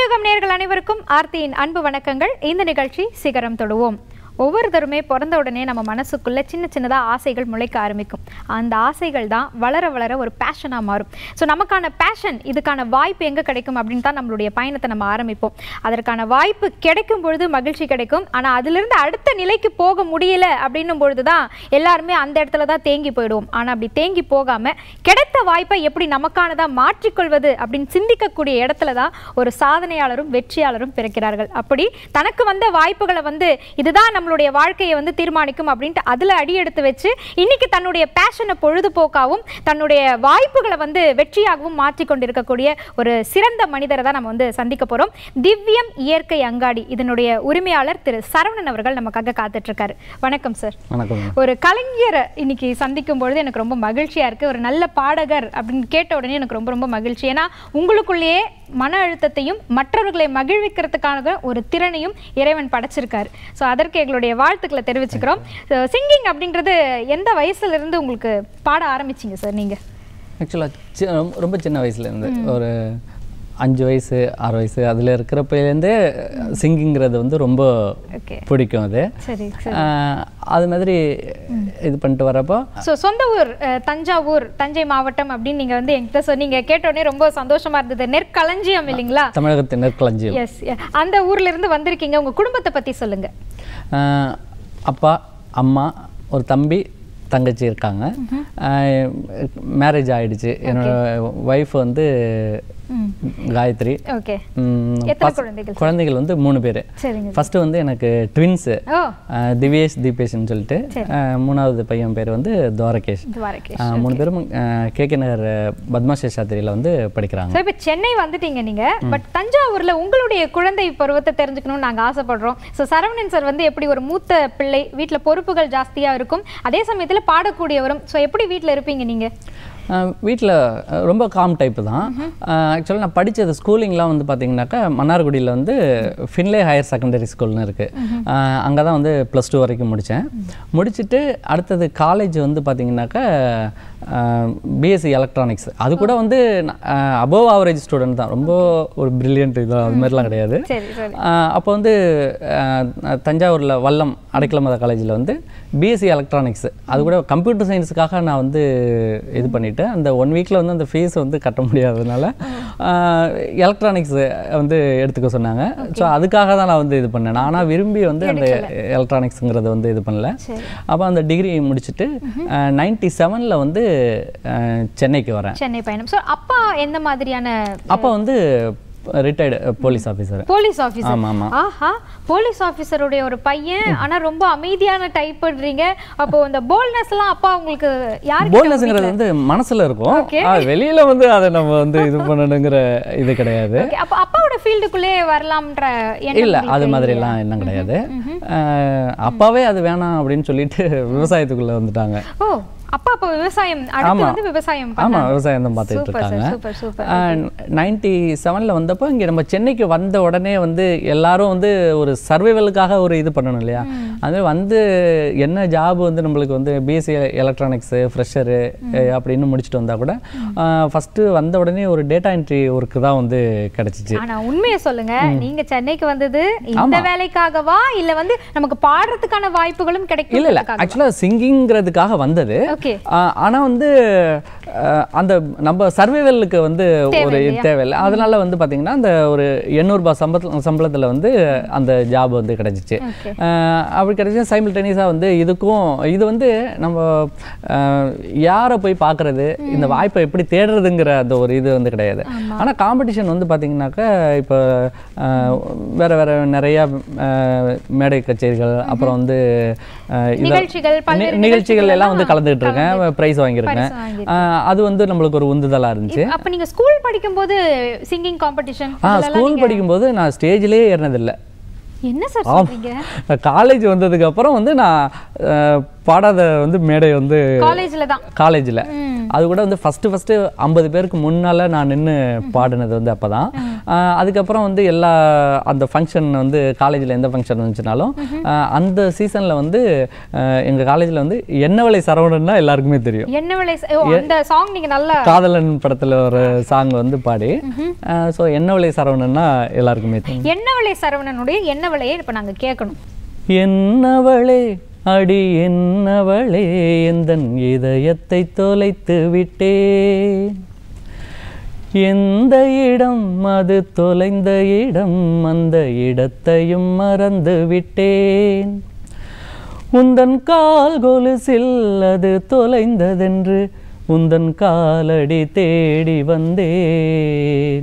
தமிழகம் நேர்கள் அனைவருக்கும் ஆர்த்தியின் அன்பு வணக்கங்கள் இந்த நிகழ்ச்சி சிகரம் தொடுவோம் ஒவ்வொருத்தருமே பிறந்த உடனே நம்ம மனசுக்குள்ள சின்ன சின்னதாக ஆசைகள் முளைக்க ஆரம்பிக்கும் அந்த ஆசைகள் தான் வளர வளர ஒரு பேஷனாக மாறும் ஸோ நமக்கான பேஷன் இதுக்கான வாய்ப்பு எங்கே கிடைக்கும் அப்படின்னு தான் நம்மளுடைய பயணத்தை நம்ம ஆரம்பிப்போம் அதற்கான வாய்ப்பு கிடைக்கும் பொழுது மகிழ்ச்சி கிடைக்கும் ஆனால் அதிலிருந்து அடுத்த நிலைக்கு போக முடியல அப்படின்னும் பொழுது தான் எல்லாருமே அந்த இடத்துல தான் தேங்கி போயிடுவோம் ஆனால் அப்படி தேங்கி போகாம கிடைத்த வாய்ப்பை எப்படி நமக்கானதாக மாற்றிக்கொள்வது அப்படின்னு சிந்திக்கக்கூடிய இடத்துல தான் ஒரு சாதனையாளரும் வெற்றியாளரும் பிறக்கிறார்கள் அப்படி தனக்கு வந்த வாய்ப்புகளை வந்து இதுதான் நம்மளுடைய வாழ்க்கையை வந்து தீர்மானிக்கும் அப்படின்ட்டு அதில் அடி எடுத்து வச்சு இன்னைக்கு தன்னுடைய பேஷனை பொழுதுபோக்காகவும் தன்னுடைய வாய்ப்புகளை வந்து வெற்றியாகவும் மாற்றி கொண்டிருக்கக்கூடிய ஒரு சிறந்த மனிதரை தான் நம்ம வந்து சந்திக்க போகிறோம் திவ்யம் இயற்கை அங்காடி இதனுடைய உரிமையாளர் திரு சரவணன் அவர்கள் நமக்காக காத்துட்டு இருக்காரு வணக்கம் சார் வணக்கம் ஒரு கலைஞரை இன்னைக்கு சந்திக்கும் பொழுது எனக்கு ரொம்ப மகிழ்ச்சியா இருக்கு ஒரு நல்ல பாடகர் அப்படின்னு கேட்ட உடனே எனக்கு ரொம்ப ரொம்ப மகிழ்ச்சி ஏன்னா உங்களுக்குள்ளேயே மன அழுத்தத்தையும் மற்றவர்களை மகிழ்விக்கிறதுக்கான ஒரு திறனையும் இறைவன் படைச்சிருக்காரு ஸோ அதற்கு எங்களுடைய வாழ்த்துக்களை தெரிவிச்சுக்கிறோம் சிங்கிங் அப்படின்றது எந்த வயசுல இருந்து உங்களுக்கு பாட ஆரம்பிச்சீங்க சார் நீங்க ஆக்சுவலாக ரொம்ப சின்ன வயசுலேருந்து ஒரு அஞ்சு வயசு ஆறு வயசு அதில் இருக்கிறப்பலேருந்தே சிங்கிங்கிறது வந்து ரொம்ப ஓகே பிடிக்கும் அது சரி ஆஹ் அது மாதிரி இது பண்ணிட்டு வரப்போ ஸோ சொந்த ஊர் அஹ், தஞ்சாவூர் தஞ்சை மாவட்டம் அப்படின்னு நீங்க வந்து என்கிட்ட சொன்னீங்க கேட்ட உடனே ரொம்ப சந்தோஷமா இருந்தது நெற்களஞ்சியம் இல்லைங்களா தமிழகத்தின் நெற்களஞ்சியம் எஸ் அந்த ஊர்ல இருந்து வந்திருக்கீங்க உங்க குடும்பத்தை பத்தி சொல்லுங்க ஆஹ் அப்பா அம்மா ஒரு தம்பி தங்கச்சி இருக்காங்க மேரேஜ் ஆயிடுச்சு என்னோட ஒய்ஃப் வந்து காயத்ரி ஓகே ம், எத்தனை பச- குழந்தைகள் குழந்தைகள் வந்து மூணு பேர் சரிங்க ஃபர்ஸ்ட் வந்து எனக்கு ட்வின்ஸு ஓ திவ்யேஷ் தீபேஷ்னு சொல்லிட்டு அஹ், மூணாவது பையன் பேர் வந்து துவாரகேஷ் துவாரகேஷ் அஹ், மூணு பேரும் கே கே நகர் பத்மா சேஷாத்திரியில் வந்து படிக்கிறாங்க ஸோ இப்போ சென்னை வந்துட்டீங்க நீங்க பட் தஞ்சாவூர்ல உங்களுடைய குழந்தை பருவத்தை தெரிஞ்சுக்கணும்னு நாங்க ஆசைப்படுறோம் ஸோ சரவணன் சார் வந்து எப்படி ஒரு மூத்த பிள்ளை வீட்ல பொறுப்புகள் ஜாஸ்தியா இருக்கும் அதே சமயத்துல பாடக்கூடியவரும் ஸோ எப்படி வீட்ல இருப்பீங்க நீங்க வீட்டில் ரொம்ப காம் டைப்பு தான் ஆக்சுவலாக நான் படித்தது ஸ்கூலிங்லாம் வந்து பார்த்தீங்கன்னாக்கா மன்னார்குடியில் வந்து ஃபின்லே ஹையர் செகண்டரி ஸ்கூல்னு இருக்குது அங்கே தான் வந்து ப்ளஸ் டூ வரைக்கும் முடித்தேன் முடிச்சுட்டு அடுத்தது காலேஜ் வந்து பார்த்தீங்கன்னாக்கா பிஎஸ்சி எலக்ட்ரானிக்ஸ் அது கூட வந்து அபோவ் ஆவரேஜ் ஸ்டூடெண்ட் தான் ரொம்ப ஒரு பிரில்லியன்ட் இது அது மாதிரிலாம் கிடையாது சரி சரி அப்போ வந்து அஹ், தஞ்சாவூரில் வல்லம் அடைக்கலமத காலேஜில் வந்து பிஎஸ்சி எலக்ட்ரானிக்ஸ் அது கூட கம்ப்யூட்டர் சயின்ஸுக்காக நான் வந்து இது பண்ணிவிட்டு அந்த ஒன் வீக்கில் வந்து அந்த ஃபீஸ் வந்து கட்ட முடியாததுனால எலக்ட்ரானிக்ஸ் வந்து எடுத்துக்க சொன்னாங்க ஸோ அதுக்காக தான் நான் வந்து இது பண்ணேன் நானாக விரும்பி வந்து அந்த எலக்ட்ரானிக்ஸுங்கிறத வந்து இது பண்ணல சரி அப்போ அந்த டிகிரி முடிச்சுட்டு நைன்டி செவனில் வந்து அஹ், சென்னைக்கு வரேன் சென்னை பயணம் ஸோ அப்பா எந்த மாதிரியான அப்போ வந்து retired police officer police officer ஆமாம் ஆமாம் ஆஹா போலீஸ் ஆஃபீஸருடைய ஒரு பையன் ஆனா ரொம்ப அமைதியான டைப்ன்றீங்க அப்போ இந்த போல்னஸ் எல்லாம் அப்பா உங்களுக்கு யாருக்கு போல்னஸ்ங்கிறது வந்து மனசுல இருக்கும் ஆ, வெளியில வந்து அதை நம்ம வந்து இது பண்ணணுங்கிற இது கிடையாது Okay, அப்போ அப்பாவோட ஃபீல்டுக்குள்ளே வரலாம்ன்ற எண்ணம் இல்ல உங்களுக்கு அது மாதிரி எல்லாம் என்ன கிடையாது அஹ், அப்பாவே அது வேணாம் அப்படின்னு சொல்லிட்டு விவசாயத்துக்குள்ள வந்துட்டாங்க ஓ அப்பா அப்போ விவசாயம் அடுத்து வந்து விவசாயம் ஆமா விவசாயம் தான் பார்த்துட்டு சூப்பர் இருக்காங்க சார் சூப்பர் சூப்பர் நைன்டி செவனில் வந்தப்போ இங்கே நம்ம சென்னைக்கு வந்த உடனே வந்து எல்லாரும் வந்து ஒரு சர்வைவலுக்காக ஒரு இது பண்ணணும் இல்லையா அது வந்து என்ன ஜாப் வந்து நம்மளுக்கு வந்து பிஎஸ்சி எலக்ட்ரானிக்ஸு ஃப்ரெஷரு அப்படின்னு முடிச்சுட்டு வந்தால் கூட ஃபஸ்ட்டு வந்த உடனே ஒரு டேட்டா என்ட்ரி ஒர்க்கு தான் வந்து கிடச்சிச்சு ஆனா உண்மையை சொல்லுங்க நீங்க சென்னைக்கு வந்தது இந்த வேலைக்காகவா இல்ல வந்து நமக்கு பாடுறதுக்கான வாய்ப்புகளும் கிடைக்கும் இல்லை இல்லை ஆக்சுவலாக சிங்கிங்கிறதுக்காக வந்தது ஓகே ஆஹ் ஆனா வந்து ஆஹ் அந்த நம்ம சர்வைவலுக்கு வந்து ஒரு இது தேவையில்லை அதனால வந்து பாத்தீங்கன்னா அந்த ஒரு எண்ணூறுபா சம்பள சம்பளத்துல வந்து அந்த ஜாப் வந்து கிடைச்சிச்சு Okay. ஆஹ் அப்படி கிடைச்சி சைமில்டேனியஸாக வந்து இதுக்கும் இது வந்து நம்ம ஆஹ் யாரை போய் பார்க்கறது இந்த வாய்ப்பை எப்படி தேடுறதுங்கிற அந்த ஒரு இது வந்து கிடையாது ஆனா காம்படிஷன் வந்து பாத்தீங்கன்னாக்கா இப்போ ஆஹ் வேற வேற நிறைய ஆஹ் மேடை கச்சேரிகள் அப்புறம் வந்து ஆஹ் இத- நிகழ்ச்சிகள் பல்வேறு நி- நிகழ்ச்சிகள் எல்லாம் வந்து கலந்துட்டு இருக்கேன் பிரைஸ் வாங்கியிருக்கேன் Prize வாங்கியிருக்கீங்க. ஆஹ் அது வந்து நம்மளுக்கு ஒரு உந்துதலா இருந்துச்சு அப்ப நீங்க ஸ்கூல் படிக்கும்போது சிங்கிங் காம்படிஷன் ஆ ஸ்கூல் படிக்கும்போது நான் ஸ்டேஜ்லேயே ஏறினதில்லை என்ன சார் சொல்றீங்க காலேஜ் வந்ததுக்கு அப்புறம் வந்து நான் ஆஹ், பாடாத வந்து மேடை வந்து காலேஜ்ல தான் காலேஜில் ம். அது கூட வந்து ஃபஸ்ட்டு ஃபஸ்ட்டு ஐம்பது பேருக்கு முன்னால் நான் நின்று பாடினது வந்து அப்போ தான் ஆஹ் அதுக்கப்புறம் வந்து எல்லா அந்த ஃபங்க்ஷன் வந்து காலேஜில் எந்த ஃபங்க்ஷன் வந்துச்சுனாலும் ஆஹ் அந்த சீசனில் வந்து எங்கள் காலேஜில் வந்து என்னவளை சரவணன்னா எல்லாருக்குமே தெரியும் என்ன விலை ச- ஓ, அந்த சாங் நீங்க நல்லா காதலன் படத்தில் ஒரு சாங் வந்து பாடி ஸோ என்னவளை சரவணன்னா எல்லாருக்குமே தெரியும் என்ன விலை சரவணனுடைய என்ன விலையை இப்ப நாங்க கேட்கணும் என்னவளே அடி என்னவளே எந்தன் இதயத்தை தொலைத்து விட்டேன் எந்த இடம் அது தொலைந்த இடம் அந்த இடத்தையும் மறந்து விட்டேன் உந்தன் கால் கொலுசில் அது தொலைந்ததென்று உந்தன் காலடி தேடி வந்தேன்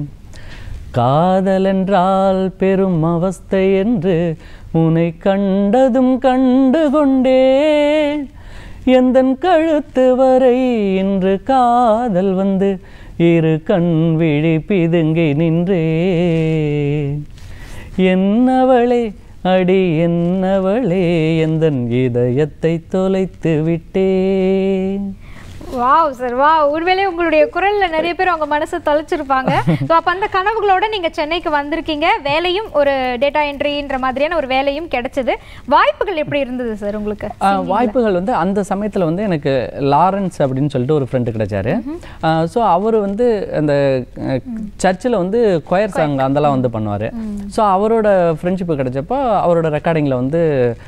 காதலென்றால் பெரும் அவஸ்தை என்று உன்னை கண்டதும் கண்டு கொண்டேன் எந்தன் கழுத்து வரை இன்று காதல் வந்து இரு கண் விழி பிதுங்கி நின்றேன் என்னவளே அடி என்னவளே எந்தன் இதயத்தை தொலைத்து விட்டேன் வாவ் சார் வா ஒருவேளை உங்களுடைய குரல்ல நிறைய பேர் அவங்க மனசை தொலைச்சிருப்பாங்க ஸோ அப்போ அந்த கனவுகளோட நீங்க சென்னைக்கு வந்திருக்கீங்க வேலையும் ஒரு டேட்டா என்ட்ரின்ற மாதிரியான ஒரு வேலையும் கிடைச்சது வாய்ப்புகள் எப்படி இருந்தது சார் உங்களுக்கு ஆ, வாய்ப்புகள் வந்து அந்த சமயத்தில் வந்து எனக்கு லாரன்ஸ் அப்படின்னு சொல்லிட்டு ஒரு ஃப்ரெண்டு கிடைச்சாரு ஸோ அவர் வந்து அந்த சர்ச்சில் வந்து கொயர் சாங் அதெல்லாம் வந்து பண்ணுவார் ஸோ அவரோட ஃப்ரெண்ட்ஷிப்பு கிடைச்சப்போ அவரோட ரெக்கார்டிங்கில் வந்து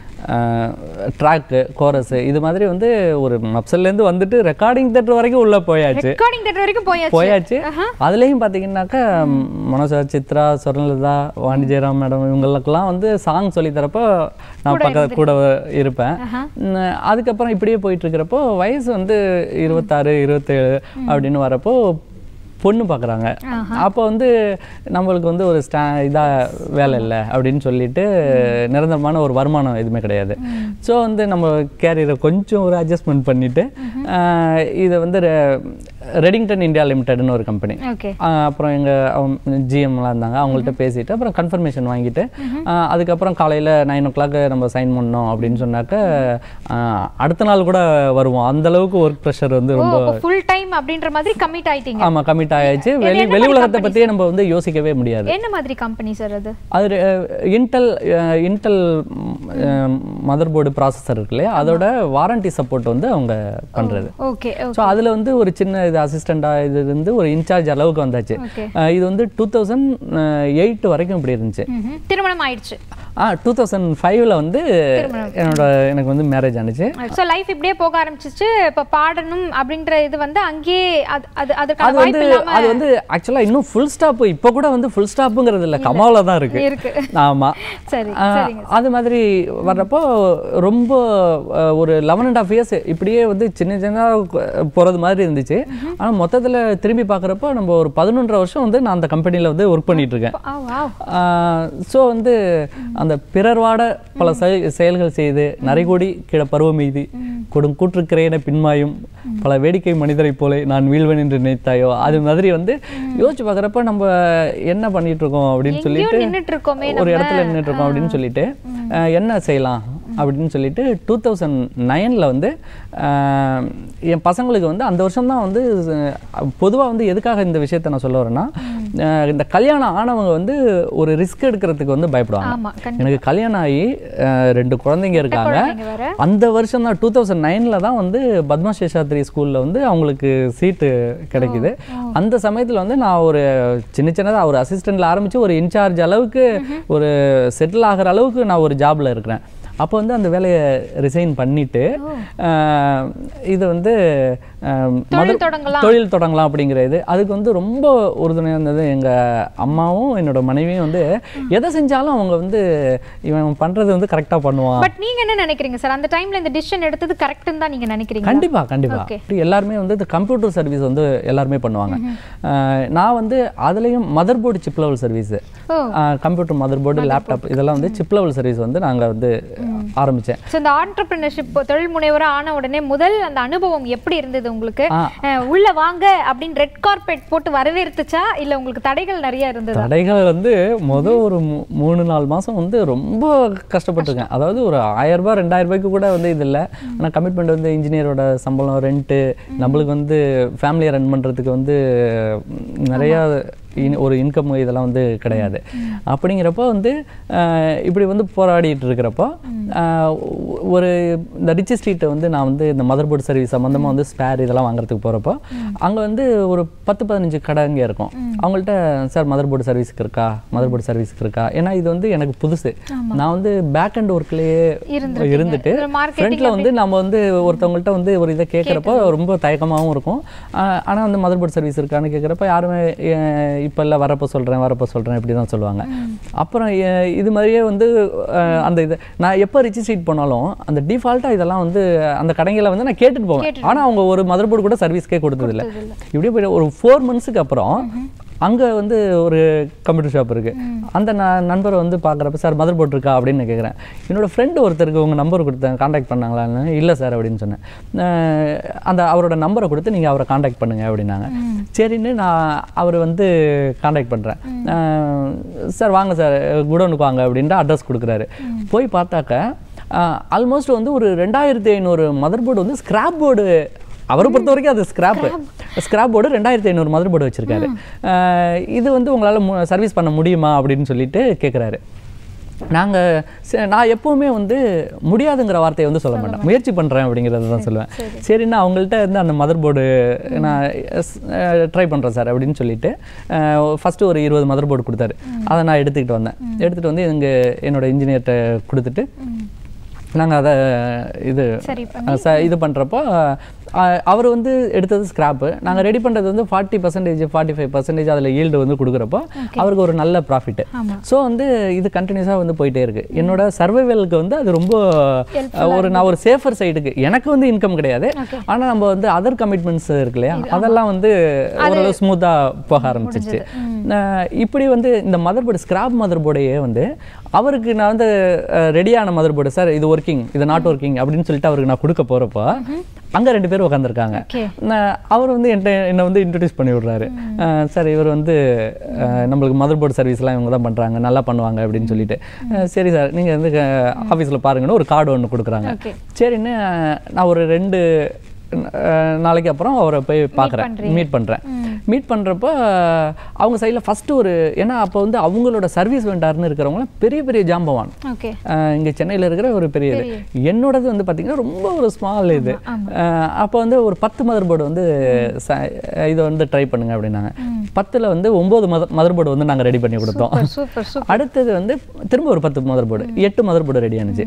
ட்ராக்கு கோரஸு இது மாதிரி வந்து ஒரு மப்சல்லேருந்து வந்துட்டு ரெக்கார்டிங் தேட்டர் வரைக்கும் உள்ளே போயாச்சு ரெக்கார்டிங் தேட்டர் வரைக்கும் போயாச்சு போயாச்சு அதுலேயும் பார்த்தீங்கன்னாக்கா மனோஜா சித்ரா சொர்ணலதா வாணி ஜெயராம் மேடம் இவங்களுக்கெல்லாம் வந்து சாங் சொல்லி தரப்போ நான் பக்கத்து கூட இருப்பேன் உம், அதுக்கப்புறம் இப்படியே போயிட்டு இருக்கிறப்போ வயசு வந்து இருபத்தாறு இருபத்தேழு அப்படின்னு வரப்போ பொண்ணு பார்க்குறாங்க அப்போ வந்து நம்மளுக்கு வந்து ஒரு ஸ்டா இதாக வேலை இல்லை அப்படின்னு சொல்லிட்டு நிரந்தரமான ஒரு வருமானம் எதுவுமே கிடையாது ஸோ வந்து நம்ம கேரியரை கொஞ்சம் ஒரு அட்ஜஸ்ட்மெண்ட் பண்ணிட்டு ஆஹ் இதை வந்து ரெ- ரெடிங்டன் இந்தியா லிமிடெட்னு ஒரு கம்பெனி ஓகே அப்புறம் எங்கள் ஜிஎம்லாம் இருந்தாங்க அவங்கள்ட்ட பேசிட்டு அப்புறம் கன்ஃபர்மேஷன் வாங்கிட்டு ஆஹ் அதுக்கப்புறம் காலையில் நைன் ஓ கிளாக் நம்ம சைன் பண்ணோம் அப்படின்னு சொன்னாக்க ஆஹ் அடுத்த நாள் கூட வருவோம் அந்த அளவுக்கு ஒர்க் ப்ரெஷர் வந்து ஓ ரொம்ப ஃபுல் டைம் அப்படின்ற மாதிரி கமிட் ஆயிட்டீங்க ஆமா கமிட் ஆயாச்சு வெளி என்ன வெளி மாதிரி உலகத்தை பற்றியே நம்ம வந்து யோசிக்கவே முடியாது என்ன மாதிரி கம்பெனி சார் அது அது Intel Intel motherboard processor இருக்கு இல்லையா அதோட வாரண்டி சப்போர்ட் வந்து அவங்க பண்றது ஓகே ஸோ அதில் வந்து ஒரு சின்ன இது அசிஸ்டண்ட்டாக இது இருந்து ஒரு இன்சார்ஜ் அளவுக்கு வந்தாச்சு ஓகே அஹ் இது வந்து டூ தௌசண்ட் எயிட் வரைக்கும் இப்படி இருந்துச்சு திருமணம் ஆயிடுச்சு ஆ டூ தௌசண்ட் ஃபைவ்ல வந்து என்னோட எனக்கு வந்து மேரேஜ் ஆனுச்சு ஸோ லைஃப் இப்படியே போக ஆரம்பிச்சிச்சு இப்போ பாடணும் அப்படின்ற இது வந்து அங்கேயே அது அது அதுக்கான அது வந்து வாய்ப்பு இல்லாம அது வந்து ஆக்சுவலாக இன்னும் ஃபுல் ஸ்டாப் இப்போ கூட வந்து ஃபுல் ஸ்டாப்புங்கிறது இல்லை கமாவில் தான் இருக்கு இருக்கு ஆமா சரி ஆ, சரிங்க அது மாதிரி வர்றப்போ ரொம்ப அஹ், ஒரு லெவன் அண்ட் ஆஃப் இயர்ஸ் இப்படியே வந்து சின்ன சின்னதாக போகிறது மாதிரி இருந்துச்சு ஆனால் மொத்தத்தில் திரும்பி பார்க்குறப்போ நம்ம ஒரு பதினொன்றரை வருஷம் வந்து நான் அந்த கம்பெனியில் வந்து ஒர்க் பண்ணிட்டு இருக்கேன் ஆ வாவ் ஸோ வந்து அந்த பிறர்வாட பல செய- செயல்கள் செய்து நரைகோடி கிட பருவம் எய்தி கொடும் கூற்றுக்கிறேன பின்மாயும் பல வேடிக்கை மனிதரைப் போல நான் வீழ்வேன் என்று நினைத்தாயோ அது மாதிரி வந்து யோசிச்சு பார்க்குறப்ப நம்ம என்ன பண்ணிட்டு இருக்கோம் அப்படின்னு எங்கேயோ சொல்லிட்டு நின்னுட்டு இருக்கோமே ஒரு இடத்துல நின்றுட்டு இருக்கோம் அப்படின்னு சொல்லிட்டு அஹ், என்ன செய்யலாம் அப்படின்னு சொல்லிட்டு டூ தௌசண்ட் நைனில் வந்து அஹ், என் பசங்களுக்கு வந்து அந்த வருஷம் தான் வந்து பொதுவாக வந்து எதுக்காக இந்த விஷயத்தை நான் சொல்ல வரேன்னா அஹ், இந்த கல்யாணம் ஆனவங்க வந்து ஒரு ரிஸ்க் எடுக்கிறதுக்கு வந்து பயப்படுவாங்க ஆமா கண்டிப்பா எனக்கு கல்யாணம் ஆகி அஹ், ரெண்டு குழந்தைங்க இருக்காங்க குழந்தைங்க வேற அந்த வருஷம் தான் டூ தௌசண்ட் நைனில் தான் வந்து பத்மா சேஷாத்ரி ஸ்கூலில் வந்து அவங்களுக்கு சீட்டு கிடைக்குது அந்த சமயத்தில் வந்து நான் ஒரு சின்ன சின்னதாக ஒரு அசிஸ்டண்ட்டில் ஆரம்பித்து ஒரு இன்சார்ஜ் அளவுக்கு ஒரு செட்டில் ஆகிற அளவுக்கு நான் ஒரு ஜாபில் இருக்கிறேன் அப்போ வந்து அந்த வேலையை ரிசைன் பண்ணிட்டு அஹ், இது வந்து அஹ், தொழில் மதர்- தொடங்கலாம் தொழில் தொடங்கலாம் அப்படிங்கிற இது அதுக்கு வந்து ரொம்ப உறுதுணையாக இருந்தது எங்கள் அம்மாவும் என்னோட மனைவியும் வந்து எதை செஞ்சாலும் அவங்க வந்து இவன் பண்ணுறது வந்து கரெக்டாக பண்ணுவான் பட் நீங்க என்ன நினைக்கிறீங்க சார் அந்த டைம்ல இந்த டிசிஷன் எடுத்தது கரெக்ட்னு தான் நீங்க நினைக்கிறீங்க கண்டிப்பா கண்டிப்பா Okay. இப்படி எல்லாருமே வந்து இந்த கம்ப்யூட்டர் சர்வீஸ் வந்து எல்லாருமே பண்ணுவாங்க அஹ் நான் வந்து அதுலேயும் motherboard chip level service ஓ கம்ப்யூட்டர் மதர் போர்டு லேப்டாப் இதெல்லாம் வந்து சிப் லெவல் சர்வீஸ் வந்து நாங்கள் வந்து ஆரம்பித்தேன் ஸோ இந்த ஆண்டர்பிரினர்ஷிப் தொழில் முனைவரா ஆன உடனே முதல் அந்த அனுபவம் எப்படி இருந்தது உங்களுக்கு ஆ. அஹ், உள்ள வாங்க அப்படின்னு ரெட் கார்பெட் போட்டு வரவேற்றுச்சா இல்ல உங்களுக்கு தடைகள் நிறைய இருந்ததா தடைகள் வந்து மொதல் ஒரு மூ- மூணு நாலு மாதம் வந்து ரொம்ப கஷ்டப்பட்டிருக்கேன் அதாவது ஒரு ஆயிரம் ரூபாய் ரெண்டாயிரம் ரூபாய்க்கு கூட வந்து இது இல்லை ஆனால் கமிட்மெண்ட் வந்து இன்ஜினியரோட சம்பளம் ரெண்ட்டு நம்மளுக்கு வந்து ஃபேமிலியை ரன் பண்ணுறதுக்கு வந்து ம், நிறையா இன்- ஒரு இன்கம் இதெல்லாம் வந்து கிடையாது அப்படிங்கிறப்போ வந்து அஹ், இப்படி வந்து போராடிட்டு இருக்கிறப்போ அஹ், ஒரு இந்த ரிச் ஸ்ட்ரீட்டை வந்து நான் வந்து இந்த மதர் போர்டு சர்வீஸ் சம்மந்தமாக வந்து ஸ்பேர் இதெல்லாம் வாங்குறதுக்கு போகிறப்போ அங்கே வந்து ஒரு பத்து பதினஞ்சு கடை இங்கே இருக்கும் அவங்கள்ட்ட சார் மதர் போர்டு சர்வீஸ்க்கு இருக்கா மதர் போர்டு சர்வீஸ்க்கு இருக்கா ஏன்னா இது வந்து எனக்கு புதுசு நான் வந்து பேக் அண்ட் ஒர்க்லேயே இருந்திருக்கீங்க. இருந்துட்டு இதுல marketing ஃப்ரண்ட்ல வந்து நம்ம வந்து ஒருத்தவங்கள்ட்ட வந்து ஒரு இதை கேட்குறப்போ ரொம்ப தயக்கமாகவும் இருக்கும் ஆஹ் ஆனா வந்து மதர் போர்டு சர்வீஸ் இருக்கான்னு கேட்குறப்ப யாருமே அஹ் இப்போ இல்லை வரப்போ சொல்றேன் வரப்போ சொல்றேன் இப்படி தான் சொல்லுவாங்க அப்புறம் அஹ் இது மாதிரியே வந்து அஹ் அந்த இது நான் எப்போ ரிச் ஸ்ட்ரீட் போனாலும் அந்த டிஃபால்ட்டாக இதெல்லாம் வந்து அந்த கடைங்களை வந்து நான் கேட்டுட்டு போவேன் ஆனா அவங்க ஒரு மதர் போர்டு கூட சர்வீஸ்க்கே கொடுத்ததில்ல இப்படியே போய் ஒரு ஃபோர் மந்த்ஸுக்கு அப்புறம் அங்க வந்து ஒரு கம்ப்யூட்டர் ஷாப் இருக்கு அந்த ந- நண்பரை வந்து பார்க்குறப்ப சார் மதர் போர்டு இருக்கா அப்படின்னு நான் கேட்குறேன் என்னோட ஃப்ரெண்டு ஒருத்தருக்கு உங்க நம்பர் கொடுத்தேன் காண்டாக்ட் பண்ணாங்களான்னு இல்லை சார் அப்படின்னு சொன்னேன் அஹ் அந்த அவரோட நம்பரை கொடுத்து நீங்க அவரை காண்டாக்ட் பண்ணுங்க அப்படின்னாங்க சரின்னு நான் அவர் வந்து காண்டாக்ட் பண்றேன் சார் வாங்க சார் குடோனுக்கு வாங்க அப்படின்ட்டு அட்ரஸ் கொடுக்குறாரு போய் பார்த்தாக்க ஆல்மோஸ்ட் வந்து ஒரு ரெண்டாயிரத்தி ஐநூறு மதர் போர்டு வந்து ஸ்கிராப் போர்டு அவரை பொறுத்த வரைக்கும் அது ஸ்கிராப் ஸ்கிராப் போர்டு ரெண்டாயிரத்தி ஐநூறு மதர் போர்டு வச்சிருக்காரு அஹ் இது வந்து உங்களால் சர்வீஸ் பண்ண முடியுமா அப்படின்னு சொல்லிட்டு கேட்குறாரு நாங்கள் நான் எப்போவுமே வந்து முடியாதுங்கிற வார்த்தையை வந்து சொல்ல மாட்டேன் முயற்சி பண்ணுறேன் அப்படிங்கிறத தான் சொல்லுவேன் சரின்னா அவங்கள்ட்ட இருந்து அந்த மதர் போர்டு நான் ட்ரை பண்ணுறேன் சார் அப்படின்னு சொல்லிட்டு ஃபஸ்ட்டு ஒரு இருபது மதர் போர்டு கொடுத்தாரு அதை நான் எடுத்துக்கிட்டு வந்தேன் எடுத்துகிட்டு வந்து இங்கே என்னோட இன்ஜினியர்கிட்ட கொடுத்துட்டு நாங்கள் அதை இது சரி அஹ் ச- இது பண்ணுறப்போ அவர் வந்து எடுத்தது ஸ்கிராப்பு நாங்கள் ரெடி பண்ணுறது வந்து forty percentage forty five percentage அதில் ஈல்டு வந்து கொடுக்குறப்போ அவருக்கு ஒரு நல்ல ப்ராஃபிட் ஸோ வந்து இது கண்டினியூஸாக வந்து போயிட்டே இருக்கு என்னோட சர்வைவலுக்கு வந்து அது ரொம்ப அஹ், ஒரு நான் ஒரு சேஃபர் சைடுக்கு எனக்கு வந்து இன்கம் கிடையாது ஆனால் நம்ம வந்து அதர் கமிட்மெண்ட்ஸ் இருக்கு இல்லையா அதெல்லாம் வந்து ஓரளவு ஸ்மூத்தாக போக ஆரம்பிச்சிருச்சு அஹ், இப்படி வந்து இந்த மதர் போர்டு ஸ்கிராப் மதர் போர்டையே வந்து அவருக்கு நான் வந்து ரெடியான மதர் போர்டு சார் இது ஒர்க்கிங் இது நாட் ஒர்க்கிங் அப்படின்னு சொல்லிட்டு அவருக்கு நான் கொடுக்க போறப்போ அங்க ரெண்டு பேர் உட்காந்துருக்காங்க Okay. அவர் வந்து என்கிட்ட என்னை வந்து இன்ட்ரடியூஸ் பண்ணி விடுறாரு அஹ் சார் இவர் வந்து அஹ், நம்மளுக்கு மதர் போர்டு சர்வீஸ்லாம் இவங்க தான் பண்றாங்க நல்லா பண்ணுவாங்க அப்படின்னு சொல்லிட்டு அஹ், சரி சார் நீங்க வந்து ஆஃபீஸில் பாருங்கன்னு ஒரு கார்டு ஒன்று கொடுக்குறாங்க Okay. சரின்னு நான் ஒரு ரெண்டு அஹ், நாளைக்கு அப்புறம் அவரை போய் பார்க்குறேன் மீட் பண்ணுறேன் மீட் பண்ணுறப்போ அவங்க சைடில் ஃபஸ்ட்டு ஒரு ஏன்னா அப்போ வந்து அவங்களோட சர்வீஸ் வெண்டார்னு இருக்கிறவங்களாம் பெரிய பெரிய ஜாம்பவான் ஓகே ஆஹ் இங்க சென்னையில இருக்கிற ஒரு பெரிய இது என்னோடது வந்து பாத்தீங்கன்னா ரொம்ப ஒரு ஸ்மால் இது ஆஹ் அப்போ வந்து ஒரு பத்து மதர் போர்டு வந்து ச- இதை வந்து ட்ரை பண்ணுங்க அப்படின்னாங்க பத்துல வந்து ஒன்பது மத மதர் போர்டு வந்து நாங்க ரெடி பண்ணி கொடுத்தோம் சூப்பர் சூப்பர் அடுத்தது வந்து திரும்ப ஒரு பத்து மதர் போர்டு எட்டு மதர் போர்டு ரெடி ஆனிச்சு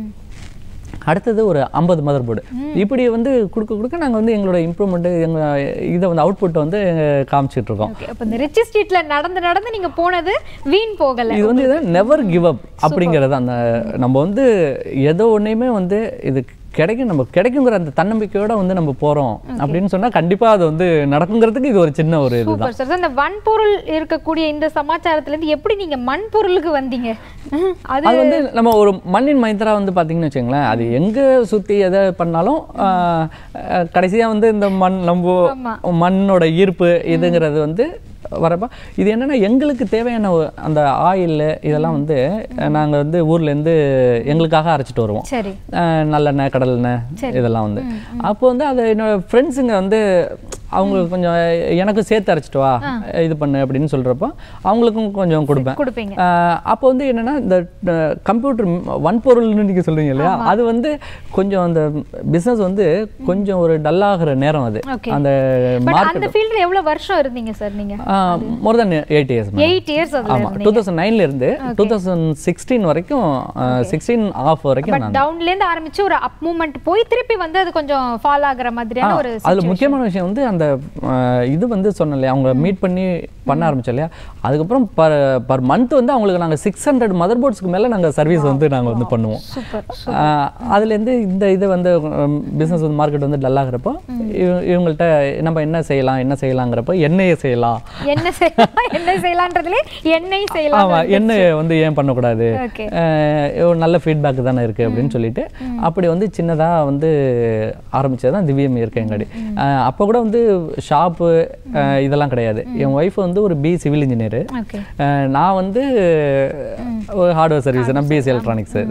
அடுத்தது ஒரு ஐம்பது மதர் போர்டு இப்படி வந்து கொடுக்க கொடுக்க நாங்க வந்து எங்களோட இம்ப்ரூவ்மெண்ட்டு எங்க இதை வந்து அவுட்புட்டை வந்து காமிச்சிட்டு இருக்கோம் ஓகே அப்போ இந்த ரிச் ஸ்ட்ரீட்ல நடந்து நடந்து நீங்க போனது வீண் போகல இது வந்து நெவர் கிவ் அப் அப்படிங்கிறது அந்த நம்ம வந்து ஏதோ ஒன்றையுமே வந்து இது கிடைக்கும் நம்ம கிடைக்குங்கிற அந்த தன்னம்பிக்கையோட வந்து நம்ம போறோம் அப்படின்னு சொன்னா கண்டிப்பா அது வந்து நடக்குங்கிறதுக்கு இது ஒரு சின்ன ஒரு இதுதான் சூப்பர் சார் இந்த வன்பொருள் இருக்கக்கூடிய இந்த சமாச்சாரத்துல இருந்து எப்படி நீங்க மண்பொருளுக்கு வந்தீங்க ம், அது அது வந்து நம்ம ஒரு மண்ணின் மைந்தரா வந்து பாத்தீங்கன்னு வச்சுங்களேன் அது எங்க சுத்தி எதை பண்ணாலும் ஆஹ், ஆஹ், கடைசியா வந்து இந்த மண் நம்ம ஆமா. மண்ணோட ஈர்ப்பு இதுங்கிறது வந்து வரப்ப இது என்னன்னா எங்களுக்கு தேவையான ஒ- அந்த ஆயில் இதெல்லாம் வந்து நாங்க வந்து ஊர்ல இருந்து எங்களுக்காக அரைச்சிட்டு வருவோம் சரி அஹ் நல்லெண்ணெய் கடலெண்ணெய் இதெல்லாம் வந்து அப்போ வந்து அது என்னோட ஃப்ரெண்ட்ஸுங்க வந்து அவங்களுக்கு கொஞ்சம் எனக்கு சேர்த்து அரைச்சிட்டு வா இது பண்ணு அப்படின்னு சொல்றப்போ அவங்களுக்கும் கொஞ்சம் கொடுப்பேன் கொடுப்பீங்க அஹ் அப்போ வந்து என்னன்னா இந்த கம்ப்யூட்டர் வன்பொருள்னு நீங்க சொல்றீங்க இல்லையா அது வந்து கொஞ்சம் அந்த பிசினஸ் வந்து கொஞ்சம் ஒரு டல்லாகிற நேரம் அது Okay. அந்த பட் மார்க்கெட் அந்த ஃபீல்ட்ல எவ்வளவு வருஷம் இருந்தீங்க சார் நீங்க more than eight years eight years அதுல ஆமா டூ தௌசண்ட் நைன்ல இருந்து டூ தௌசண்ட் சிக்ஸ்டீன் வரைக்கும் சிக்ஸ்டீன் ஆஃப் வரைக்கும் பட் டவுன்ல இருந்து ஆரம்பிச்சு ஒரு அப் மூவ்மெண்ட் போய் திருப்பி வந்து அது கொஞ்சம் ஃபால் ஆகுற மாதிரியான ஒரு அதுல முக்கியமான விஷயம் வந்து அந்த அஹ், இது வந்து சொன்னேன் இல்லையா அவங்க மீட் பண்ணி பண்ண ஆரம்பிச்சோம் இல்லையா அதுக்கப்புறம் பர் பர் மந்த் வந்து அவங்களுக்கு நாங்க சிக்ஸ் ஹண்ட்ரட் மதர் போர்ட்ஸ்க்கு மேல நாங்க சர்வீஸ் வந்து நாங்க வந்து பண்ணுவோம் சூப்பர் அஹ், அதுலேருந்து இந்த இது வந்து பிஸ்னஸ் வந்து மார்க்கெட் வந்து டல் ஆகுறப்போ இவ- இவங்கள்ட்ட நம்ம என்ன செய்யலாம் என்ன செய்யலாங்கிறப்போ எண்ணெயை செய்யலாம் என்ன செய்யலாம் என்ன செய்யலான்றதுல எண்ணெய் செய்யலாம் ஆமா எண்ணெய் வந்து ஏன் பண்ணக்கூடாது ஓகே அஹ் ஒரு நல்ல ஃபீட்பேக் தானே இருக்கு அப்படின்னு சொல்லிட்டு அப்படி வந்து சின்னதா வந்து ஆரம்பிச்சது தான் திவ்யம் இயற்கையங்காடி அஹ் அப்போ கூட வந்து ஷாப்பு இதெல்லாம் கிடையாது என் ஒய்ஃப் வந்து ஒரு பி சிவில் இன்ஜினியர் ஓகே நான் வந்து ஒரு ஹார்ட்வேர் சர்வீஸ் நான் பிஎஸ்சி எலக்ட்ரானிக்ஸ் இது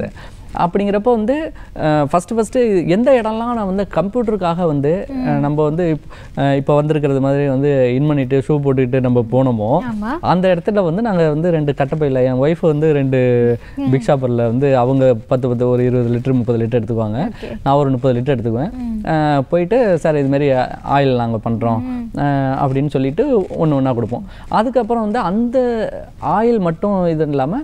அப்படிங்கிறப்போ வந்து ஃபஸ்ட்டு ஃபஸ்ட்டு எந்த இடம்லாம் நான் வந்து கம்ப்யூட்டருக்காக வந்து அஹ், நம்ம வந்து இப்போ வந்திருக்கிறது மாதிரி வந்து இன் பண்ணிட்டு ஷூ போட்டுக்கிட்டு நம்ம போனோமோ ஆமா அந்த இடத்துல வந்து நாங்கள் வந்து ரெண்டு கட்டப்பையில் என் ஒய்ஃப் வந்து ரெண்டு பிக் ஷாப்பரில் வந்து அவங்க பத்து பத்து ஒரு இருபது லிட்டர் முப்பது லிட்டர் எடுத்துக்குவாங்க நான் ஒரு முப்பது லிட்டர் எடுத்துக்குவேன் அஹ் போயிட்டு சார் இதுமாரி ஆயில் நாங்கள் பண்ணுறோம் அப்படின்னு சொல்லிட்டு ஒன்று ஒன்றா கொடுப்போம் அதுக்கப்புறம் வந்து அந்த ஆயில் மட்டும் இது இல்லாமல்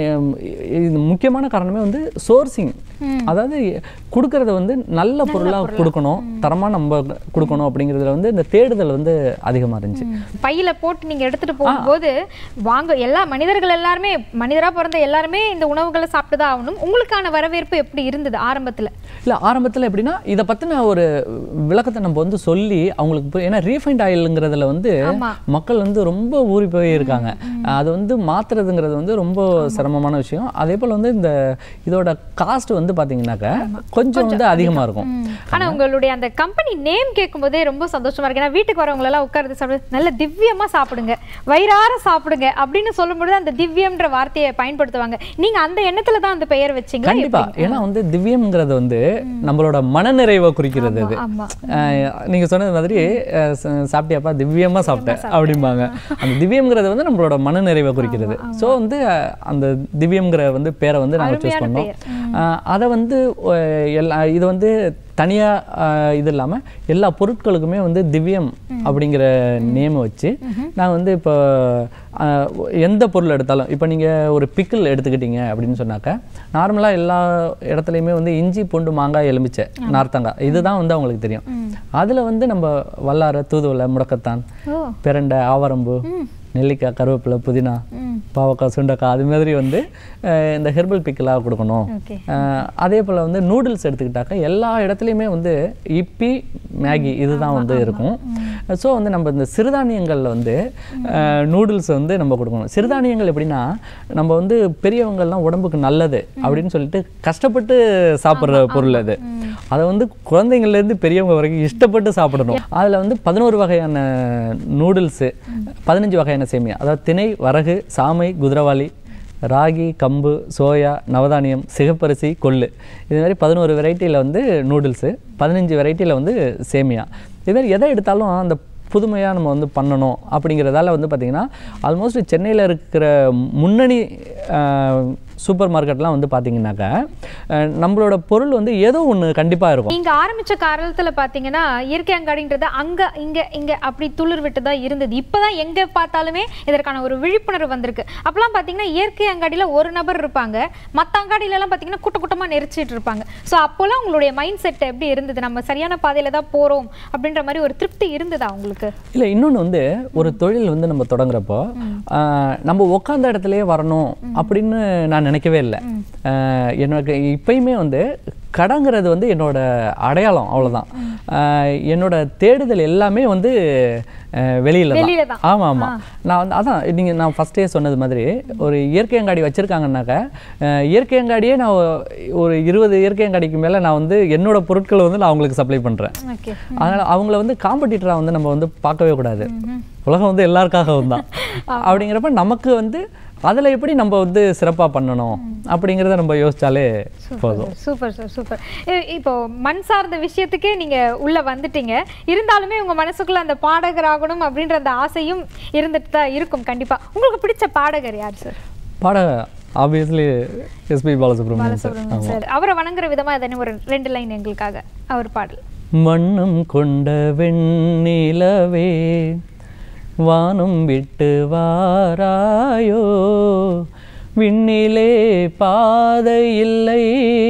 இது முக்கியமான காரணமே வந்து சோர்சிங் அதாவது கொடுக்கறத வந்து நல்ல பொருளாக கொடுக்கணும் தரமாக நம்ம கொடுக்கணும் அப்படிங்கிறதுல வந்து இந்த தேடுதல் வந்து அதிகமாக இருந்துச்சு பையில போட்டு நீங்க எடுத்துட்டு போகும்போது வாங்க எல்லா மனிதர்கள் எல்லாருமே மனிதரா பிறந்த எல்லாருமே இந்த உணவுகளை சாப்பிட்டு தான் ஆகணும் உங்களுக்கான வரவேற்பு எப்படி இருந்தது ஆரம்பத்துல இல்லை ஆரம்பத்தில் எப்படின்னா இதை பற்றின ஒரு விளக்கத்தை நம்ம வந்து சொல்லி அவங்களுக்கு புரிய- ஏன்னா ரீஃபைண்ட் ஆயிலுங்கிறதுல வந்து ஆமா. மக்கள் வந்து ரொம்ப ஊறி போய் இருக்காங்க அது வந்து மாத்துறதுங்கிறது வந்து ரொம்ப சிரமமான விஷயம் அதே போல் வந்து இந்த இதோட காஸ்ட் வந்து பார்த்தீங்கன்னாக்கா கொஞ்சம் வந்து அதிகமாக இருக்கும் ஆனா உங்களுடைய அந்த கம்பெனி நேம் கேட்கும்போதே ரொம்ப சந்தோஷமா இருக்கு ஏன்னா வீட்டுக்கு வரவங்க எல்லாம் உட்கார்ந்து சாப்பிடு நல்ல திவ்யமா சாப்பிடுங்க வயிறார சாப்பிடுங்க அப்படின்னு சொல்லும்போது அந்த திவ்யம்ன்ற வார்த்தையை பயன்படுத்துவாங்க நீங்க அந்த எண்ணத்துல தான் அந்த பெயர் வச்சீங்களா கண்டிப்பா ஏன்னா வந்து திவ்யம்ங்கிறது வந்து நம்மளோட மனநிறைவை குறிக்கிறது அது ஆமா அஹ் நீங்க சொன்னது மாதிரி அஹ் ச- சாப்பிட்டியாப்பா திவ்யமா சாப்பிட்டேன் அப்படிம்பாங்க அந்த திவ்யம்ங்கிறது வந்து நம்மளோட மனநிறைவை குறிக்கிறது ஸோ வந்து அஹ், அந்த திவ்யம்ங்கிற வந்து பேரை வந்து நாங்கள் சூஸ் அருமையான பண்ணோம் பெயர். அஹ் அதை வந்து அஹ், எல்லா இது வந்து தனியாக இது இல்லாமல் எல்லா பொருட்களுக்குமே வந்து திவ்யம் அப்படிங்கிற நேமை வச்சு நான் வந்து இப்போ அஹ், எந்த பொருள் எடுத்தாலும் இப்போ நீங்கள் ஒரு பிக்கிள் எடுத்துக்கிட்டீங்க அப்படின்னு சொன்னாக்க நார்மலாக எல்லா இடத்துலையுமே வந்து இஞ்சி பூண்டு மாங்காய் எலுமிச்சை நார்த்தங்காய் இதுதான் வந்து அவங்களுக்கு தெரியும் அதில் வந்து நம்ம வல்லாரை தூதுவளை முடக்கத்தான் ஓ பிரண்டை ஆவரம்பு நெல்லிக்காய் கருவேப்பிலை புதினா ம் பாவக்காய் சுண்டக்காய் அது மாதிரி வந்து அஹ், இந்த ஹெர்பல் பிக்கலாக கொடுக்கணும் ஓகே அஹ், அதே போல் வந்து நூடுல்ஸ் எடுத்துக்கிட்டாக்க எல்லா இடத்துலையுமே வந்து இப்பி மேகி இதுதான் வந்து இருக்கும் ஸோ வந்து நம்ம இந்த சிறுதானியங்களில் வந்து நூடுல்ஸ் வந்து நம்ம கொடுக்கணும் சிறுதானியங்கள் எப்படின்னா நம்ம வந்து பெரியவங்கள்லாம் உடம்புக்கு நல்லது அப்படின்னு சொல்லிட்டு கஷ்டப்பட்டு சாப்பிட்ற பொருள் அது அதை வந்து குழந்தைங்கள்லேருந்து பெரியவங்க வரைக்கும் இஷ்டப்பட்டு சாப்பிடணும் அதில் வந்து பதினோரு வகையான நூடுல்ஸு பதினஞ்சு வகையான சேமியா அதாவது திணை வரகு சாமை குதிரவாளி ராகி கம்பு சோயா நவதானியம் சிகப்பரிசி கொள்ளு இது மாதிரி பதினோரு வெரைட்டியில் வந்து நூடுல்ஸு பதினஞ்சு வெரைட்டியில் வந்து சேமியா இது மாதிரி எதை எடுத்தாலும் அந்த புதுமையாக நம்ம வந்து பண்ணணும் அப்படிங்கிறதால வந்து பார்த்திங்கன்னா ஆல்மோஸ்ட் சென்னையில் இருக்கிற முன்னணி சூப்பர் மார்க்கெட்லாம் வந்து பார்த்தீங்கன்னாக்கா அஹ், நம்மளோட பொருள் வந்து ஏதோ ஒன்று கண்டிப்பாக இருக்கும் நீங்க ஆரம்பிச்ச காலத்துல பாத்தீங்கன்னா இயற்கை அங்காடின்றது அங்க இங்க இங்க அப்படி துளிர் விட்டு தான் இருந்தது இப்பதான் எங்க பார்த்தாலுமே இதற்கான ஒரு விழிப்புணர்வு வந்திருக்கு அப்பெல்லாம் பாத்தீங்கன்னா இயற்கை அங்காடியில ஒரு நபர் இருப்பாங்க மத்த அங்காடியில எல்லாம் பாத்தீங்கன்னா கூட்ட கூட்டமா நெரிச்சிட்டு இருப்பாங்க சோ அப்போல்லாம் உங்களுடைய மைண்ட் செட் எப்படி இருந்தது நம்ம சரியான பாதையில தான் போறோம் அப்படின்ற மாதிரி ஒரு திருப்தி இருந்ததா உங்களுக்கு இல்லை இன்னொன்று வந்து ஒரு தொழில் வந்து நம்ம தொடங்குறப்போ ஆஹ், நம்ம உட்காந்த இடத்துலயே வரணும் அப்படின்னு நான் நினைக்கவே இல்லை ஆஹ், எனக்கு இப்பயுமே வந்து கடைங்கிறது வந்து என்னோட அடையாளம் அவ்வளவுதான் ஆஹ், என்னோட தேடுதல் எல்லாமே வந்து ஆஹ், வெளியில வெளியில தான் தான். ஆமாம் ஆமாம் நான் வந்து அதான் நீங்க நான் ஃபஸ்ட்டே சொன்னது மாதிரி ஒரு இயற்கை அங்காடி வச்சுருக்காங்கனாக்கா இயற்கை அங்காடியே நான் ஒ- ஒரு இருபது இயற்கை அங்காடிக்கு மேலே நான் வந்து என்னோட பொருட்களை வந்து நான் அவங்களுக்கு சப்ளை பண்ணுறேன் ஓகே அதனால அவங்கள வந்து காம்படிட்டராக வந்து நம்ம வந்து பார்க்கவே கூடாது உலகம் வந்து எல்லாருக்காகவும் தான் அப்படிங்கிறப்ப நமக்கு வந்து அதில் எப்படி நம்ம வந்து சிறப்பாக பண்ணணும் அப்படிங்கிறத நம்ம யோசிச்சாலே போதும் சூப்பர் சார் சூப்பர் இப்போ மண் சார்ந்த விஷயத்துக்கே நீங்க உள்ள வந்துட்டீங்க இருந்தாலுமே உங்க மனசுக்குள்ள அந்த பாடகர் ஆகணும் அப்படின்ற அந்த ஆசையும் இருந்துட்டு தான் இருக்கும் கண்டிப்பா உங்களுக்கு பிடிச்ச பாடகர் யார் சார் பாட obviously SP Balasubramanian sir Balasubramaniam sir அவரை வணங்குற விதமா எதனா ஒரு ரெண்டு லைன் எங்களுக்காக அவர் பாடல் மண்ணும் கொண்ட வெண்ணிலவே வானம் விட்டு வாராயோ விண்ணிலே பாதை இல்லை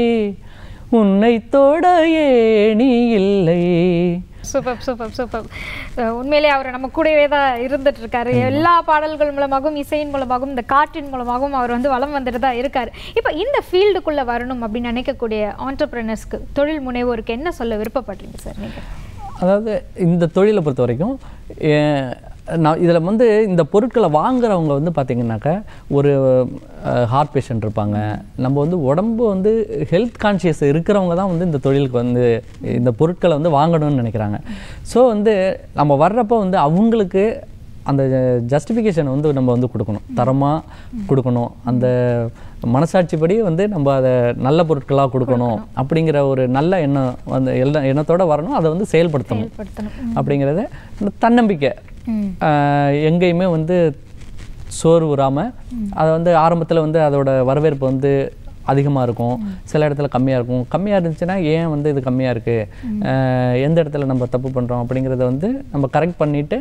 உன்னை தொட ஏணி இல்லை சூப்பர் சூப்பர் சூப்பர் உண்மையிலே அவர் நம்ம கூடவே தான் இருந்துட்டு இருக்காரு எல்லா பாடல்கள் மூலமாகவும் இசையின் மூலமாகவும் இந்த காற்றின் மூலமாகவும் அவர் வந்து வலம் வந்துட்டு தான் இருக்காரு இப்போ இந்த ஃபீல்டுக்குள்ள வரணும் அப்படின்னு நினைக்கக்கூடிய ஆண்டர்பிரினர்ஸ்க்கு தொழில் முனைவோருக்கு என்ன சொல்ல விருப்பப்படுறீங்க சார் நீங்க அதாவது இந்த தொழிலை பொறுத்த வரைக்கும் ஏ- நான் இதில் வந்து இந்த பொருட்களை வாங்குறவங்க வந்து பார்த்திங்கனாக்கா ஒரு ஹார்ட் பேஷண்ட் இருப்பாங்க நம்ம வந்து உடம்பு வந்து ஹெல்த் கான்ஷியஸ் இருக்கிறவங்க தான் வந்து இந்த தொழிலுக்கு வந்து இந்த பொருட்களை வந்து வாங்கணும்னு நினைக்கிறாங்க ஸோ வந்து நம்ம வர்றப்போ வந்து அவங்களுக்கு அந்த ஜஸ்டிஃபிகேஷன் வந்து நம்ம வந்து கொடுக்கணும் தரமாக கொடுக்கணும் அந்த மனசாட்சிப்படி வந்து நம்ம அதை நல்ல பொருட்களாக கொடுக்கணும் அப்படிங்கிற ஒரு நல்ல எண்ணம் வந்து எல்லா எண்ணத்தோட வரணும் அதை வந்து செயல்படுத்தணும் செயல்படுத்தணும் அப்படிங்கிறத இந்த தன்னம்பிக்கை ம். ஆஹ் எங்கேயுமே வந்து சோறு விடாமல் அதை வந்து ஆரம்பத்தில் வந்து அதோட வரவேற்பு வந்து அதிகமாக இருக்கும் சில இடத்துல கம்மியாக இருக்கும் கம்மியாக இருந்துச்சுன்னா ஏன் வந்து இது கம்மியாக இருக்குது எந்த இடத்துல நம்ம தப்பு பண்ணுறோம் அப்படிங்கிறத வந்து நம்ம கரெக்ட் பண்ணிவிட்டு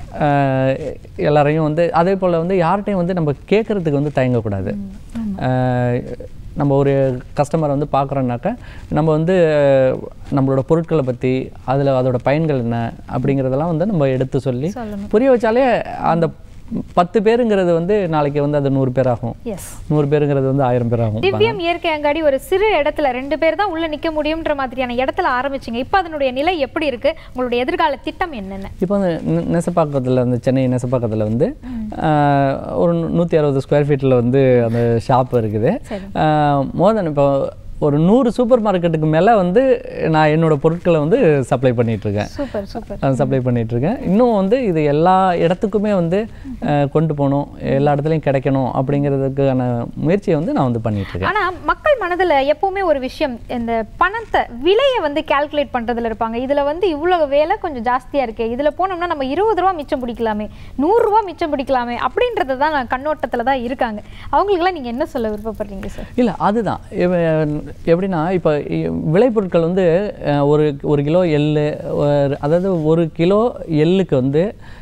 எல்லாரையும் வந்து அதே போல் வந்து யார்கிட்டையும் வந்து நம்ம கேட்குறதுக்கு வந்து தயங்கக்கூடாது ஆஹ் நம்ம ஒரு கஸ்டமரை வந்து பார்க்குறோன்னாக்கா நம்ம வந்து அஹ், நம்மளோட பொருட்களை பற்றி அதில் அதோட பயன்கள் என்ன அப்படிங்கிறதெல்லாம் வந்து நம்ம எடுத்து சொல்லி சொல்லணும் புரிய வச்சாலே அந்த பத்து பேருங்கிறது வந்து நாளைக்கு வந்து அது நூறு பேர் ஆகும் எஸ் நூறு பேருங்கிறது வந்து ஆயிரம் பேர் ஆகும் திவ்யம் இயற்கை அங்காடி ஒரு சிறு இடத்துல ரெண்டு பேர் தான் உள்ள நிக்க முடியும்ன்ற மாதிரியான இடத்துல ஆரம்பிச்சீங்க இப்போ அதனுடைய நிலை எப்படி இருக்கு உங்களுடைய எதிர்கால திட்டம் என்னென்ன இப்போ வந்து நெ- நெசப்பாக்கத்தில் வந்து சென்னை நெசப்பாக்கத்தில் வந்து ஆஹ், ஒரு நூற்றி அறுபது ஸ்கொயர் ஃபீட்டில் வந்து அந்த ஷாப் இருக்குது சரி மோர் தென் இப்போ ஒரு நூறு சூப்பர் மார்க்கெட்டுக்கு மேலே வந்து நான் என்னோட பொருட்களை வந்து சப்ளை பண்ணிகிட்ருக்கேன் சூப்பர் சூப்பர் சப்ளை பண்ணிகிட்ருக்கேன் இன்னும் வந்து இது எல்லா இடத்துக்குமே வந்து அஹ், கொண்டு போகணும் எல்லா இடத்துலையும் கிடைக்கணும் அப்படிங்கிறதுக்கான முயற்சியை வந்து நான் வந்து பண்ணிகிட்ருக்கேன் ஆனா மக்கள் மனதுல எப்பவுமே ஒரு விஷயம் இந்த பணத்தை விலையை வந்து கால்குலேட் பண்றதுல இருப்பாங்க இதுல வந்து இவ்வளவு வேலை கொஞ்சம் ஜாஸ்தியா இருக்கு இதுல போனோம்னா நம்ம இருபது ரூபா மிச்சம் பிடிக்கலாமே நூறு ரூபா மிச்சம் பிடிக்கலாமே அப்படின்றது தான் நான் கண்ணோட்டத்துல தான் இருக்காங்க அவங்களுக்குலாம் நீங்க என்ன சொல்ல விருப்பப்படுறீங்க சார் இல்லை அதுதான் இவ- எப்படின்னா இப்போ இ- விளைபொருட்கள் வந்து அஹ், ஒரு ஒரு கிலோ எள்ளு ஒரு- அதாவது ஒரு கிலோ எள்ளுக்கு வந்து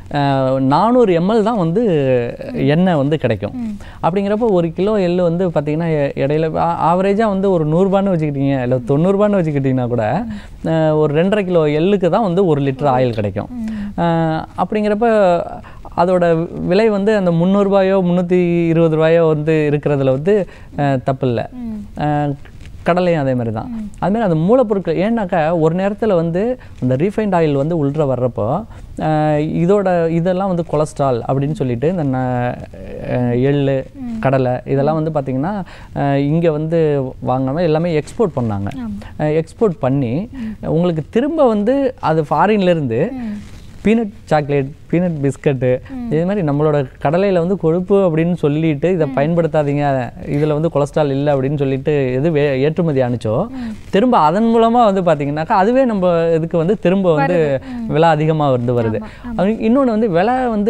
நானூறு எம்எல் தான் வந்து எண்ணெய் வந்து கிடைக்கும் அப்படிங்கிறப்போ ஒரு கிலோ எள்ளு வந்து பார்த்தீங்கன்னா எ- இடையில ஆவரேஜாக வந்து ஒரு நூறுரூபான்னு வச்சுக்கிட்டீங்க இல்லை தொண்ணூறுபான்னு வச்சுக்கிட்டிங்கன்னா கூட அஹ், ஒரு ரெண்டரை கிலோ எள்ளுக்கு தான் வந்து ஒரு லிட்டர் ஆயில் கிடைக்கும் அஹ், அப்படிங்கிறப்ப அதோட விலை வந்து அந்த முந்நூறுபாயோ முந்நூற்றி இருபது ரூபாயோ வந்து இருக்கிறதுல வந்து தப்பு இல்லை கடலையும் அதே மாதிரி தான் அதுமாதிரி அந்த மூலப்பொருட்கள் ஏன்னாக்கா ஒரு நேரத்தில் வந்து அந்த ரீஃபைண்ட் ஆயில் வந்து உள்ற வர்றப்போ அஹ், இதோட இதெல்லாம் வந்து கொலஸ்ட்ரால் அப்படின்னு சொல்லிட்டு இந்த ந- அஹ், எள்ளு கடலை இதெல்லாம் வந்து பார்த்திங்கன்னா இங்கே வந்து வாங்காமல் எல்லாமே எக்ஸ்போர்ட் பண்ணாங்க எக்ஸ்போர்ட் பண்ணி உங்களுக்கு திரும்ப வந்து அது ஃபாரின்லேருந்து பீனட் சாக்லேட் பீனட் பிஸ்கட்டு இது மாதிரி நம்மளோட கடலையில் வந்து கொழுப்பு அப்படின்னு சொல்லிட்டு இதை பயன்படுத்தாதீங்க இதில் வந்து கொலஸ்ட்ரால் இல்லை அப்படின்னு சொல்லிட்டு எது வே ஏற்றுமதி அனுச்சோ திரும்ப அதன் மூலமாக வந்து பார்த்தீங்கன்னாக்கா அதுவே நம்ம இதுக்கு வந்து திரும்ப வந்து விலை அதிகமாக வந்து வருது இன்னொன்று வந்து விலை வந்து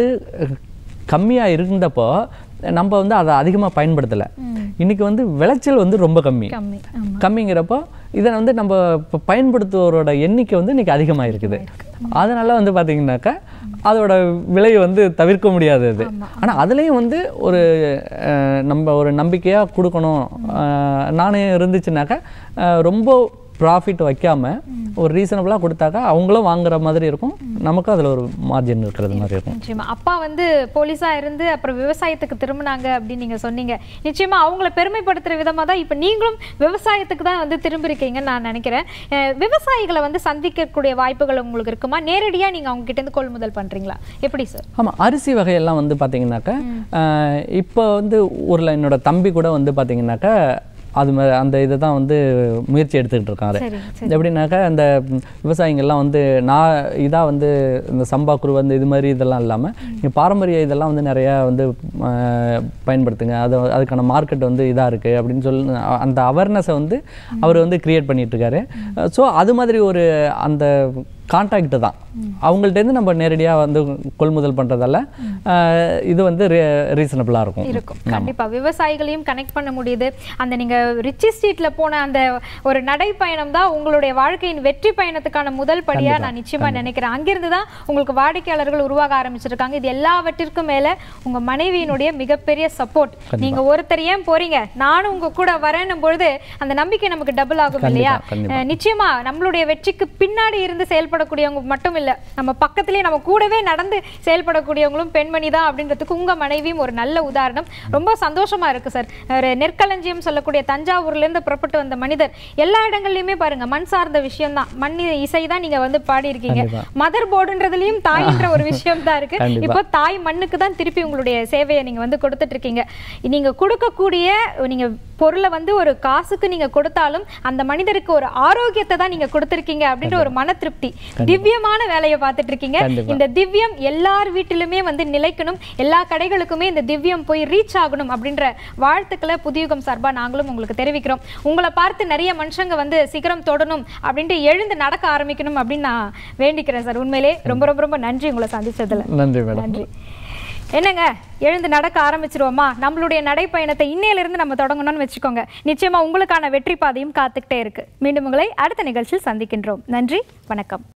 கம்மியாக இருந்தப்போ நம்ம வந்து அதை அதிகமாக பயன்படுத்தலை இன்னைக்கு வந்து விளைச்சல் வந்து ரொம்ப கம்மி கம்மி ஆமா கம்மிங்கிறப்போ இதை வந்து நம்ம இப்போ பயன்படுத்துவோரோட எண்ணிக்கை வந்து இன்னைக்கு அதிகமாக இருக்குது அதனால வந்து பார்த்தீங்கன்னாக்கா அதோட விலை வந்து தவிர்க்க முடியாதது ஆனால் அதுலேயும் வந்து ஒரு அஹ், நம்ம ஒரு நம்பிக்கையாக கொடுக்கணும் அஹ், நானே இருந்துச்சுனாக்கா அஹ், ரொம்ப ப்ராஃபிட் வைக்காம ஒரு ரீசனபிளாக கொடுத்தாக்கா அவங்களும் வாங்குற மாதிரி இருக்கும் நமக்கும் அதில் ஒரு மார்ஜின் இருக்கிறது மாதிரி இருக்கும் நிச்சயமா அப்பா வந்து போலீஸா இருந்து அப்புறம் விவசாயத்துக்கு திரும்பினாங்க அப்படின்னு நீங்க சொன்னீங்க நிச்சயமா அவங்கள பெருமைப்படுத்துற விதமா தான் இப்ப நீங்களும் விவசாயத்துக்கு தான் வந்து திரும்பிருக்கீங்கன்னு நான் நினைக்கிறேன் அஹ் விவசாயிகளை வந்து சந்திக்கக்கூடிய வாய்ப்புகள் உங்களுக்கு இருக்குமா நேரடியா நீங்க அவங்க கிட்ட இருந்து கொள்முதல் பண்றீங்களா எப்படி சார் ஆமாம் அரிசி வகையெல்லாம் வந்து பார்த்தீங்கன்னாக்கா ஆஹ் இப்போ வந்து ஊரில் என்னோட தம்பி கூட வந்து பார்த்தீங்கன்னாக்கா அது மா- அந்த இதை தான் வந்து முயற்சி எடுத்துக்கிட்டு இருக்காரு சரி சரி எப்படின்னாக்கா அந்த ம், விவசாயிங்கள்லாம் வந்து நான் இதாக வந்து இந்த சம்பா குரு வந்து இது மாதிரி இதெல்லாம் இல்லாமல் நீங்கள் பாரம்பரிய இதெல்லாம் வந்து நிறையா வந்து ஆஹ், பயன்படுத்துங்க அது அதுக்கான மார்க்கெட் வந்து இதாக இருக்குது அப்படின்னு சொல்லி அ- அந்த அவேர்னஸை வந்து அவர் வந்து கிரியேட் பண்ணிட்டு இருக்காரு ஸோ அது மாதிரி ஒரு அந்த கான்டாக்ட் தான் அவங்கள்ட்டேருந்து நம்ம நேரடியாக வந்து கொள்முதல் பண்ணுறதால இது வந்து ரீசனபிளாக இருக்கும் இருக்கும் கண்டிப்பா விவசாயிகளையும் கனெக்ட் பண்ண முடியுது அந்த நீங்க ரிச்சி ஸ்ட்ரீட்ல போன அந்த ஒரு நடைப்பயணம் தான் உங்களுடைய வாழ்க்கையின் வெற்றி பயணத்துக்கான முதல் படியா நான் நிச்சயமா நினைக்கிறேன் அங்கிருந்து தான் உங்களுக்கு வாடிக்கையாளர்கள் உருவாக ஆரம்பிச்சிருக்காங்க இது எல்லாவற்றிற்கும் மேல உங்க மனைவியினுடைய மிகப்பெரிய சப்போர்ட் நீங்க ஒருத்தர் ஏன் போறீங்க நானும் உங்க கூட வரேன்னும் பொழுது அந்த நம்பிக்கை நமக்கு டபுள் ஆகும் இல்லையா கண்டிப்பா. அஹ் நிச்சயமா நம்மளுடைய வெற்றிக்கு பின்னாடி இருந்து செயல்படக்கூடியவங்க மட்டும் இல்ல நம்ம பக்கத்திலேயே நம்ம கூடவே நடந்து செயல்படக்கூடியவங்களும் பெண்மணி தான் அப்படின்றதுக்கு உங்க மனைவியும் ஒரு நல்ல உதாரணம் ரொம்ப சந்தோஷமா இருக்கு சார் ஒரு நெற்களஞ்சியம் சொல்லக்கூடிய தஞ்சாவூர்ல இருந்து புறப்பட்டு வந்த மனிதர் எல்லா இடங்கள்லயுமே பாருங்க மண் சார்ந்த விஷயம் தான் மண் இசை தான் நீங்க வந்து பாடி இருக்கீங்க கண்டிப்பா. மதர் போர்டுன்றதுலயும் தாய்ன்ற ஒரு விஷயம் தான் இருக்கு கண்டிப்பா. இப்போ தாய் மண்ணுக்கு தான் திருப்பி உங்களுடைய சேவையை நீங்க வந்து கொடுத்துட்டு இருக்கீங்க நீங்க கொடுக்கக்கூடிய நீங்க பொருளை வந்து ஒரு காசுக்கு நீங்க கொடுத்தாலும் அந்த மனிதருக்கு ஒரு ஆரோக்கியத்தை தான் நீங்க கொடுத்துருக்கீங்க அப்படின்ற ஒரு மன திருப்தி திவ்யமான வேலையை பார்த்துட்டு இருக்கீங்க கண்டிப்பா. இந்த திவ்யம் எல்லார் வீட்டிலுமே வந்து நிலைக்கணும் எல்லா கடைகளுக்குமே இந்த திவ்யம் போய் ரீச் ஆகணும் அப்படின்ற வாழ்த்துக்களை புதியுகம் சார்பா நாங்களும் உங்களுக்கு தெரிவிக்கிறோம் உங்களை பார்த்து நிறைய மனுஷங்க வந்து சிகரம் தொடணும் அப்படின்ட்டு எழுந்து நடக்க ஆரம்பிக்கணும் அப்படின்னு நான் வேண்டிக்கிறேன் சார் உண்மையிலே ரொம்ப ரொம்ப ரொம்ப நன்றி உங்களை சந்திச்சதுல நன்றி மேடம் நன்றி என்னங்க எழுந்து நடக்க ஆரம்பிச்சிருவோமா நம்மளுடைய நடைப்பயணத்தை இன்னையிலிருந்து நம்ம தொடங்கணும்னு வச்சுக்கோங்க நிச்சயமா உங்களுக்கான வெற்றி பாதையும் காத்துக்கிட்டே இருக்கு மீண்டும் உங்களை அடுத்த நிகழ்ச்சியில் சந்திக்கின்றோம் நன்றி வணக்கம்